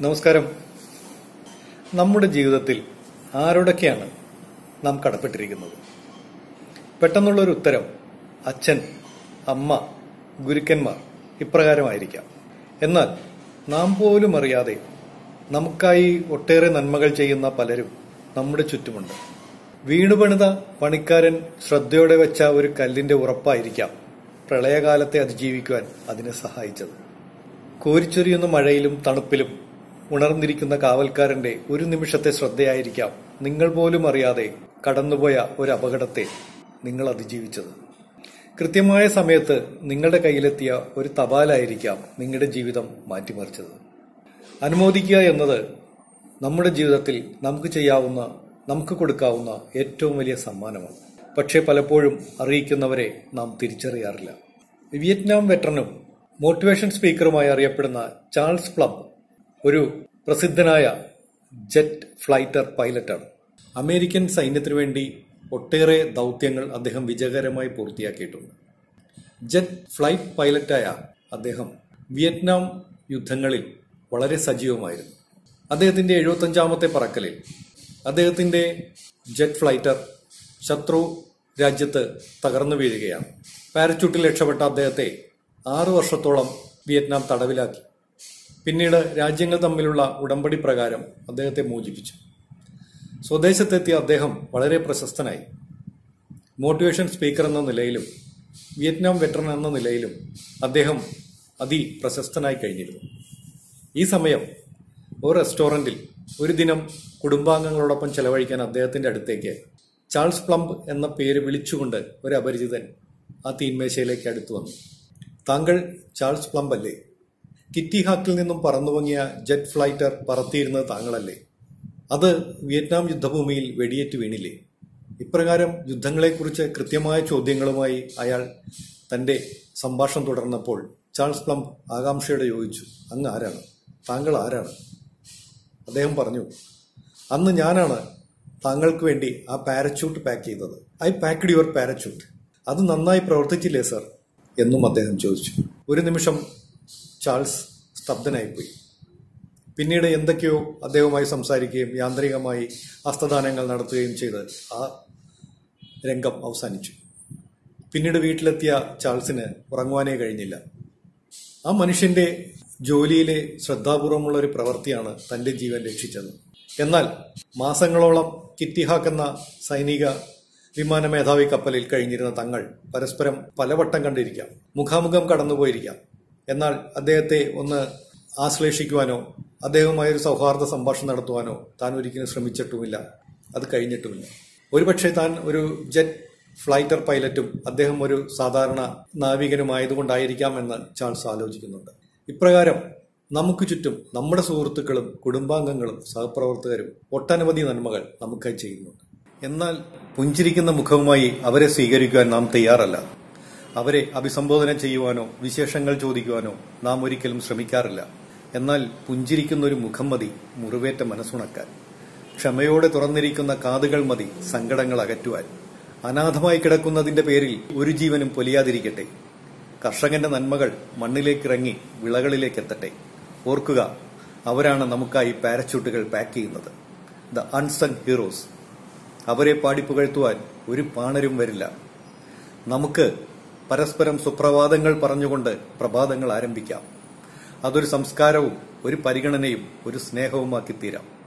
നമസ്കാരം നമ്മുടെ ജീവിതത്തിൽ ആരോടൊക്കെയാണ് നാം കടപ്പെട്ടിരിക്കുന്നത് പെട്ടെന്നുള്ളൊരു ഉത്തരം അച്ഛൻ അമ്മ ഗുരുക്കന്മാർ ഇപ്രകാരമായിരിക്കാം എന്നാൽ നാം പോലും അറിയാതെ നമുക്കായി ഒട്ടേറെ നന്മകൾ ചെയ്യുന്ന പലരും നമ്മുടെ ചുറ്റുമുണ്ട് വീണുപണിത പണിക്കാരൻ ശ്രദ്ധയോടെ വെച്ച ഒരു കല്ലിന്റെ ഉറപ്പായിരിക്കാം പ്രളയകാലത്തെ അതിജീവിക്കുവാൻ അതിനെ സഹായിച്ചത് കോരിച്ചൊരിയുന്ന മഴയിലും തണുപ്പിലും ഉണർന്നിരിക്കുന്ന കാവൽക്കാരന്റെ ഒരു നിമിഷത്തെ ശ്രദ്ധയായിരിക്കാം നിങ്ങൾ പോലും അറിയാതെ കടന്നുപോയ ഒരു അപകടത്തെ നിങ്ങൾ അതിജീവിച്ചത് കൃത്യമായ സമയത്ത് നിങ്ങളുടെ കയ്യിലെത്തിയ ഒരു തപാലായിരിക്കാം നിങ്ങളുടെ ജീവിതം മാറ്റിമറിച്ചത് അനുമോദിക്കുക എന്നത് നമ്മുടെ ജീവിതത്തിൽ നമുക്ക് ചെയ്യാവുന്ന നമുക്ക് കൊടുക്കാവുന്ന ഏറ്റവും വലിയ സമ്മാനമാണ് പക്ഷേ പലപ്പോഴും അറിയിക്കുന്നവരെ നാം തിരിച്ചറിയാറില്ല വിയറ്റ്നാം വെറ്ററനും മോട്ടിവേഷൻ സ്പീക്കറുമായി അറിയപ്പെടുന്ന ചാൾസ് പ്ലം ഒരു പ്രസിദ്ധനായ ജെറ്റ് ഫ്ലൈറ്റർ പൈലറ്റാണ് അമേരിക്കൻ സൈന്യത്തിനു വേണ്ടി ഒട്ടേറെ ദൗത്യങ്ങൾ അദ്ദേഹം വിജയകരമായി പൂർത്തിയാക്കിയിട്ടുണ്ട് ജെറ്റ് ഫ്ലൈറ്റ് പൈലറ്റായ അദ്ദേഹം വിയറ്റ്നാം യുദ്ധങ്ങളിൽ വളരെ സജീവമായിരുന്നു അദ്ദേഹത്തിന്റെ എഴുപത്തഞ്ചാമത്തെ പറക്കലിൽ അദ്ദേഹത്തിന്റെ ജെറ്റ് ഫ്ലൈറ്റർ ശത്രു രാജ്യത്ത് തകർന്നു വീഴുകയാണ് പാരച്യൂട്ടിൽ രക്ഷപ്പെട്ട അദ്ദേഹത്തെ ആറു വർഷത്തോളം വിയറ്റ്നാം തടവിലാക്കി പിന്നീട് രാജ്യങ്ങൾ തമ്മിലുള്ള ഉടമ്പടി പ്രകാരം അദ്ദേഹത്തെ മോചിപ്പിച്ചു സ്വദേശത്തെത്തിയ അദ്ദേഹം വളരെ പ്രശസ്തനായി മോട്ടിവേഷൻ സ്പീക്കർ എന്ന നിലയിലും വിയറ്റ്നാം വെറ്ററൻ എന്ന നിലയിലും അദ്ദേഹം അതിപ്രശസ്തനായി കഴിഞ്ഞിരുന്നു ഈ സമയം ഒരു റെസ്റ്റോറന്റിൽ ഒരു ദിനം കുടുംബാംഗങ്ങളോടൊപ്പം ചെലവഴിക്കാൻ അദ്ദേഹത്തിന്റെ അടുത്തേക്ക് ചാൾസ് പ്ലംബ് എന്ന പേര് വിളിച്ചുകൊണ്ട് ഒരു അപരിചിതൻ ആ തീന്മേശയിലേക്ക് അടുത്തു വന്നു താങ്കൾ ചാൾസ് പ്ലംബ് അല്ലേ കിറ്റി ഹാക്കിൽ നിന്നും പറന്നുപൊങ്ങിയ ജെറ്റ് ഫ്ലൈറ്റർ പറത്തിയിരുന്നത് താങ്കളല്ലേ അത് വിയറ്റ്നാം യുദ്ധഭൂമിയിൽ വെടിയേറ്റ് വീണില്ലേ ഇപ്രകാരം യുദ്ധങ്ങളെക്കുറിച്ച് കൃത്യമായ ചോദ്യങ്ങളുമായി അയാൾ തന്റെ സംഭാഷണം തുടർന്നപ്പോൾ ചാൾസ് പ്ലംബ് ആകാംക്ഷയോടെ ചോദിച്ചു അങ്ങ് ആരാണ് താങ്കൾ ആരാണ് അദ്ദേഹം പറഞ്ഞു അന്ന് ഞാനാണ് താങ്കൾക്ക് വേണ്ടി ആ പാരച്യൂട്ട് പാക്ക് ചെയ്തത് ഐ പാക്ഡ് യുവർ പാരച്യൂട്ട് അത് നന്നായി പ്രവർത്തിച്ചില്ലേ സർ എന്നും അദ്ദേഹം ചോദിച്ചു ഒരു നിമിഷം ചാൾസ് സ്തബ്ധനായിപ്പോയി പിന്നീട് എന്തൊക്കെയോ അദ്ദേഹവുമായി സംസാരിക്കുകയും യാന്ത്രികമായി ഹസ്തദാനങ്ങൾ നടത്തുകയും ചെയ്ത് ആ രംഗം അവസാനിച്ചു പിന്നീട് വീട്ടിലെത്തിയ ചാൾസിന് ഉറങ്ങുവാനേ കഴിഞ്ഞില്ല ആ മനുഷ്യന്റെ ജോലിയിലെ ശ്രദ്ധാപൂർവമുള്ള ഒരു പ്രവൃത്തിയാണ് തന്റെ ജീവൻ രക്ഷിച്ചത് എന്നാൽ മാസങ്ങളോളം കിറ്റിഹാക്ക് എന്ന സൈനിക വിമാന മേധാവി കപ്പലിൽ കഴിഞ്ഞിരുന്ന തങ്ങൾ പരസ്പരം പലവട്ടം കണ്ടിരിക്കാം മുഖാമുഖം കടന്നുപോയിരിക്കാം എന്നാൽ അദ്ദേഹത്തെ ഒന്ന് ആശ്ലേഷിക്കുവാനോ അദ്ദേഹവുമായി ഒരു സൗഹാർദ്ദ സംഭാഷണം നടത്തുവാനോ താൻ ഒരിക്കലും ശ്രമിച്ചിട്ടുമില്ല അത് കഴിഞ്ഞിട്ടുമില്ല ഒരുപക്ഷെ താൻ ഒരു ജെറ്റ് ഫ്ലൈറ്റർ പൈലറ്റും അദ്ദേഹം ഒരു സാധാരണ നാവികനുമായതുകൊണ്ടായിരിക്കാം എന്ന് ചാൾസ് ആലോചിക്കുന്നുണ്ട് ഇപ്രകാരം നമുക്ക് ചുറ്റും നമ്മുടെ സുഹൃത്തുക്കളും കുടുംബാംഗങ്ങളും സഹപ്രവർത്തകരും ഒട്ടനവധി നന്മകൾ നമുക്കായി ചെയ്യുന്നുണ്ട് എന്നാൽ പുഞ്ചിരിക്കുന്ന മുഖവുമായി അവരെ സ്വീകരിക്കുവാൻ നാം തയ്യാറല്ല അവരെ അഭിസംബോധന ചെയ്യുവാനോ വിശേഷങ്ങൾ ചോദിക്കുവാനോ നാം ഒരിക്കലും ശ്രമിക്കാറില്ല എന്നാൽ പുഞ്ചിരിക്കുന്ന ഒരു മുഖം മതി മുറിവേറ്റ മനസ്സുണക്കാൻ ക്ഷമയോടെ തുറന്നിരിക്കുന്ന കാതുകൾ മതി സങ്കടങ്ങൾ അകറ്റുവാൻ അനാഥമായി കിടക്കുന്നതിന്റെ പേരിൽ ഒരു ജീവനും പൊലിയാതിരിക്കട്ടെ കർഷകന്റെ നന്മകൾ മണ്ണിലേക്കിറങ്ങി വിളകളിലേക്ക് എത്തട്ടെ ഓർക്കുക അവരാണ് നമുക്കായി പാരച്യൂട്ടുകൾ പാക്ക് ചെയ്യുന്നത് ദ അൺസങ് ഹീറോസ് അവരെ പാടിപ്പുകഴ്ത്തുവാൻ ഒരു പാണരും വരില്ല നമുക്ക് പരസ്പരം സുപ്രഭാതങ്ങൾ പറഞ്ഞുകൊണ്ട് പ്രഭാതങ്ങൾ ആരംഭിക്കാം അതൊരു സംസ്കാരവും ഒരു പരിഗണനയും ഒരു സ്നേഹവുമാക്കി തീരാം